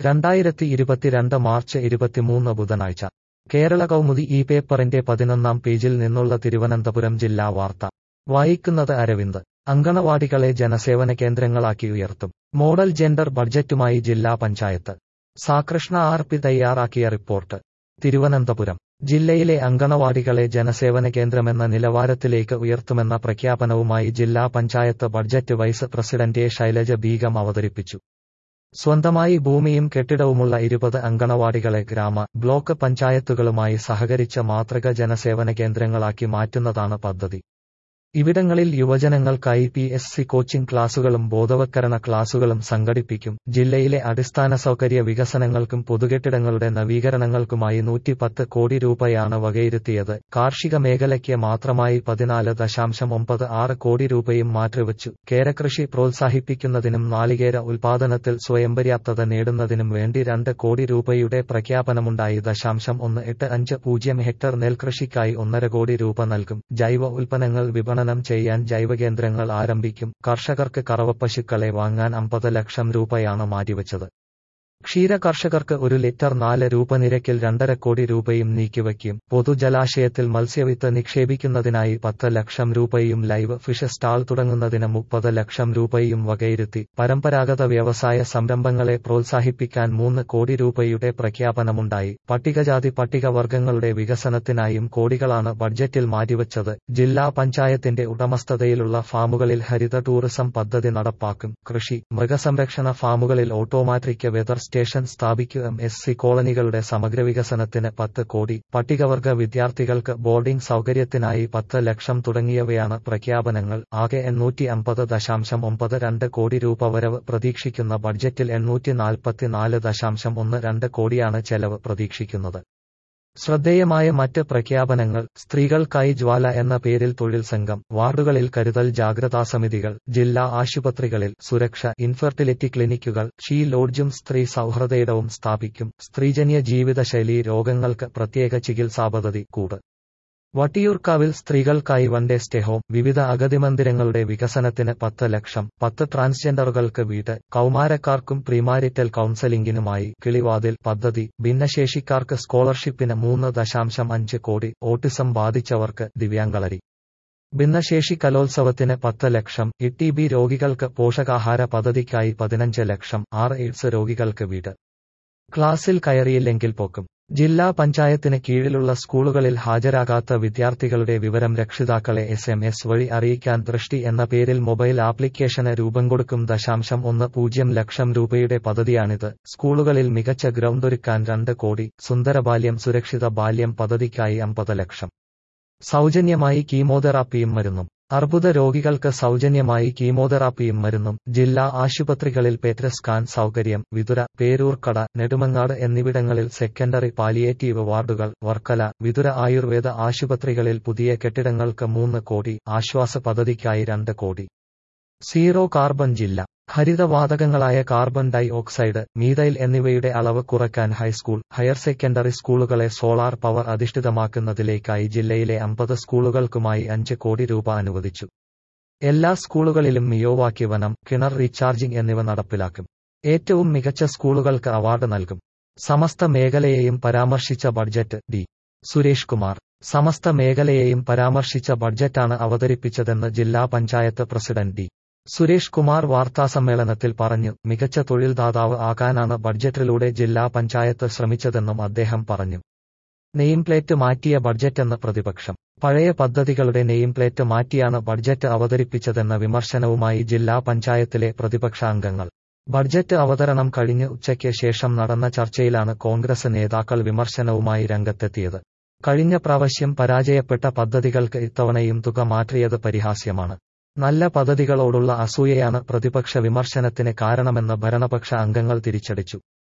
രണ്ടായിരത്തി ഇരുപത്തിരണ്ട് മാർച്ച് ഇരുപത്തിമൂന്ന് ബുധനാഴ്ച കേരള കൗമുദി ഈ പേപ്പറിന്റെ പതിനൊന്നാം പേജിൽ നിന്നുള്ള തിരുവനന്തപുരം ജില്ലാ വാർത്ത വായിക്കുന്നത് അരവിന്ദ് അങ്കണവാടികളെ ജനസേവന കേന്ദ്രങ്ങളാക്കി ഉയർത്തും മോഡൽ ജെൻഡർ ബഡ്ജറ്റുമായി ജില്ലാ പഞ്ചായത്ത് സാകൃഷ്ണ ആർ പി തയ്യാറാക്കിയ റിപ്പോർട്ട് തിരുവനന്തപുരം ജില്ലയിലെ അങ്കണവാടികളെ ജനസേവന കേന്ദ്രമെന്ന നിലവാരത്തിലേക്ക് ഉയർത്തുമെന്ന പ്രഖ്യാപനവുമായി ജില്ലാ panchayat budget vice president A Shailaja Beegum അവതരിപ്പിച്ചു സ്വന്തമായി ഭൂമിയും കെട്ടിടവുമുള്ള ഇരുപത് അങ്കണവാടികളെ ഗ്രാമ ബ്ലോക്ക് പഞ്ചായത്തുകളുമായി സഹകരിച്ച മാതൃക ജനസേവന കേന്ദ്രങ്ങളാക്കി മാറ്റുന്നതാണ് പദ്ധതി ഇവിടങ്ങളിൽ യുവജനങ്ങൾക്കായി പി എസ് സി കോച്ചിംഗ് ക്ലാസുകളും ബോധവത്കരണ ക്ലാസുകളും സംഘടിപ്പിക്കും ജില്ലയിലെ അടിസ്ഥാന സൗകര്യ വികസനങ്ങൾക്കും പൊതുകെട്ടിടങ്ങളുടെ നവീകരണങ്ങൾക്കുമായി നൂറ്റിപ്പത്ത് കോടി രൂപയാണ് വകയിരുത്തിയത് കാർഷിക മേഖലയ്ക്ക് മാത്രമായി പതിനാല് ദശാംശം ഒമ്പത് ആറ് കോടി രൂപയും മാറ്റിവച്ചു കേരകൃഷി പ്രോത്സാഹിപ്പിക്കുന്നതിനും നാളികേര ഉൽപാദനത്തിൽ സ്വയംപര്യാപ്തത നേടുന്നതിനും വേണ്ടി രണ്ട് കോടി രൂപയുടെ പ്രഖ്യാപനമുണ്ടായി ദശാംശം ഒന്ന് എട്ട് അഞ്ച് പൂജ്യം ഹെക്ടർ നെൽകൃഷിക്കായി ഒന്നര കോടി രൂപ നൽകും ജൈവ ഉൽപ്പന്നങ്ങൾ വിപണനം ചെയ്യാൻ ജൈവകേന്ദ്രങ്ങൾ ആരംഭിക്കും കർഷകർക്ക് കറവപ്പശുക്കളെ വാങ്ങാൻ അമ്പത് ലക്ഷം രൂപയാണ് മാറ്റിവച്ചത് ക്ഷീര കർഷകർക്ക് ഒരു ലിറ്റർ നാല് രൂപ നിരക്കിൽ രണ്ടര കോടി രൂപയും നീക്കിവയ്ക്കും പൊതുജലാശയത്തിൽ മത്സ്യവിത്ത് നിക്ഷേപിക്കുന്നതിനായി പത്ത് ലക്ഷം രൂപയും ലൈവ് ഫിഷ് സ്റ്റാൾ തുടങ്ങുന്നതിന് മുപ്പത് ലക്ഷം രൂപയും വകയിരുത്തി പരമ്പരാഗത വ്യവസായ സംരംഭങ്ങളെ പ്രോത്സാഹിപ്പിക്കാൻ മൂന്ന് കോടി രൂപയുടെ പ്രഖ്യാപനമുണ്ടായി പട്ടികജാതി പട്ടികവർഗങ്ങളുടെ വികസനത്തിനായും കോടികളാണ് ബഡ്ജറ്റിൽ മാറ്റിവച്ചത് ജില്ലാ പഞ്ചായത്തിന്റെ ഉടമസ്ഥതയിലുള്ള ഫാമുകളിൽ ഹരിത ടൂറിസം പദ്ധതി നടപ്പാക്കും കൃഷി മൃഗസംരക്ഷണ ഫാമുകളിൽ ഓട്ടോമാറ്റിക് വെതർ സ്റ്റേഷൻ സ്ഥാപിക്കും എസ് സി കോളനികളുടെ സമഗ്ര വികസനത്തിന് പത്ത് കോടി പട്ടികവർഗ വിദ്യാർത്ഥികൾക്ക് ബോർഡിംഗ് സൗകര്യത്തിനായി പത്ത് ലക്ഷം തുടങ്ങിയവയാണ് പ്രഖ്യാപനങ്ങൾ ആകെ എണ്ണൂറ്റി അമ്പത് ദശാംശം ഒമ്പത് രണ്ട് കോടി രൂപ വരവ് പ്രതീക്ഷിക്കുന്ന ബഡ്ജറ്റിൽ എണ്ണൂറ്റി നാൽപ്പത്തിനാല് ദശാംശം ഒന്ന് രണ്ട് കോടിയാണ് ചെലവ് പ്രതീക്ഷിക്കുന്നത് ശ്രദ്ധേയമായ മറ്റ് പ്രഖ്യാപനങ്ങൾ സ്ത്രീകൾക്കായി ജ്വാല എന്ന പേരിൽ തൊഴിൽ സംഘം വാർഡുകളിൽ കരുതൽ ജാഗ്രതാ സമിതികൾ ജില്ലാ ആശുപത്രികളിൽ സുരക്ഷ ഇൻഫെർട്ടിലിറ്റി ക്ലിനിക്കുകൾ ഷീ ലോഡ്ജും സ്ത്രീ സൗഹൃദയിടവും സ്ഥാപിക്കും സ്ത്രീജന്യ ജീവിതശൈലി രോഗങ്ങൾക്ക് പ്രത്യേക ചികിത്സാ പദ്ധതി കൂട് വട്ടിയൂർക്കാവിൽ സ്ത്രീകൾക്കായി വൺ ഡേ സ്റ്റേ ഹോം വിവിധ അഗതി മന്ദിരങ്ങളുടെ വികസനത്തിന് പത്ത് ലക്ഷം പത്ത് ട്രാൻസ്ജെൻഡറുകൾക്ക് വീട് കൌമാരക്കാർക്കും പ്രീമാരിറ്റൽ കൌൺസലിംഗിനുമായി കിളിവാതിൽ പദ്ധതി ഭിന്നശേഷിക്കാർക്ക് സ്കോളർഷിപ്പിന് മൂന്ന് ദശാംശം അഞ്ച് കോടി ഓട്ടിസം ബാധിച്ചവർക്ക് ദിവ്യാംഗളരി ഭിന്നശേഷി കലോത്സവത്തിന് പത്ത് ലക്ഷം ഇ ടി ബി രോഗികൾക്ക് പോഷകാഹാര പദ്ധതിക്കായി പതിനഞ്ച് ലക്ഷം ആറ് എയ്ഡ്സ് രോഗികൾക്ക് വീട് ക്ലാസ്സിൽ കയറിയില്ലെങ്കിൽ പോക്കും ജില്ലാ പഞ്ചായത്തിന് കീഴിലുള്ള സ്കൂളുകളിൽ ഹാജരാകാത്ത വിദ്യാർത്ഥികളുടെ വിവരം രക്ഷിതാക്കളെ എസ് എം എസ് വഴി അറിയിക്കാൻ ദൃഷ്ടി എന്ന പേരിൽ മൊബൈൽ ആപ്ലിക്കേഷന് രൂപം കൊടുക്കും ദശാംശം ഒന്ന് പൂജ്യം ലക്ഷം രൂപയുടെ പദ്ധതിയാണിത് സ്കൂളുകളിൽ മികച്ച ഗ്രൗണ്ടൊരുക്കാൻ രണ്ട് കോടി സുന്ദരബാല്യം സുരക്ഷിത ബാല്യം പദ്ധതിക്കായി അമ്പത് ലക്ഷം സൗജന്യമായി കീമോതെറാപ്പിയും മരുന്നും അർബുദ രോഗികൾക്ക് സൗജന്യമായി കീമോതെറാപ്പിയും മരുന്നും ജില്ലാ ആശുപത്രികളിൽ പേറ്റ് സ്കാൻ സൗകര്യം വിതുര പേരൂർക്കട നെടുമങ്ങാട് എന്നിവിടങ്ങളിൽ സെക്കൻഡറി പാലിയേറ്റീവ് വാർഡുകൾ വർക്കല വിതുര ആയുർവേദ ആശുപത്രികളിൽ പുതിയ കെട്ടിടങ്ങൾക്ക് മൂന്ന് കോടി ആശ്വാസ പദ്ധതിക്കായി രണ്ട് കോടി സീറോ കാർബൺ ജില്ല ഹരിതവാതകങ്ങളായ കാർബൺ ഡൈ ഓക്സൈഡ് മീതൈൽ എന്നിവയുടെ അളവ് കുറയ്ക്കാൻ ഹൈസ്കൂൾ ഹയർ സെക്കൻഡറി സ്കൂളുകളെ സോളാർ പവർ അധിഷ്ഠിതമാക്കുന്നതിലേക്കായി ജില്ലയിലെ അമ്പത് സ്കൂളുകൾക്കുമായി അഞ്ച് കോടി രൂപ അനുവദിച്ചു എല്ലാ സ്കൂളുകളിലും മിയോവാക്കി വനം കിണർ റീചാർജിംഗ് എന്നിവ നടപ്പിലാക്കും ഏറ്റവും മികച്ച സ്കൂളുകൾക്ക് അവാർഡ് നൽകും സമസ്ത മേഖലയെയും പരാമർശിച്ച ബഡ്ജറ്റ് ഡി സുരേഷ് കുമാർ സമസ്ത മേഖലയെയും പരാമർശിച്ച ബഡ്ജറ്റാണ് അവതരിപ്പിച്ചതെന്ന് ജില്ലാ പഞ്ചായത്ത് പ്രസിഡന്റ് ഡി സുരേഷ് കുമാർ വാർത്താസമ്മേളനത്തിൽ പറഞ്ഞു മികച്ച തൊഴിൽദാതാവ് ആകാനാണ് ബഡ്ജറ്റിലൂടെ ജില്ലാ പഞ്ചായത്ത് ശ്രമിച്ചതെന്നും അദ്ദേഹം പറഞ്ഞു നെയിം പ്ലേറ്റ് മാറ്റിയ ബഡ്ജറ്റെന്ന് പ്രതിപക്ഷം പഴയ പദ്ധതികളുടെ നെയിം പ്ലേറ്റ് മാറ്റിയാണ് ബഡ്ജറ്റ് അവതരിപ്പിച്ചതെന്ന വിമർശനവുമായി ജില്ലാ പഞ്ചായത്തിലെ പ്രതിപക്ഷ അംഗങ്ങൾ ബഡ്ജറ്റ് അവതരണം കഴിഞ്ഞ് ഉച്ചയ്ക്ക് ശേഷം നടന്ന ചർച്ചയിലാണ് കോൺഗ്രസ് നേതാക്കൾ വിമർശനവുമായി രംഗത്തെത്തിയത് കഴിഞ്ഞ പ്രാവശ്യം പരാജയപ്പെട്ട പദ്ധതികൾക്ക് ഇത്തവണയും തുക മാറ്റിയത് പരിഹാസ്യമാണ് നല്ല പദ്ധതികളോടുള്ള അസൂയയാണ് പ്രതിപക്ഷ വിമർശനത്തിന് കാരണമെന്ന് ഭരണപക്ഷ അംഗങ്ങൾ തിരിച്ചടിച്ചു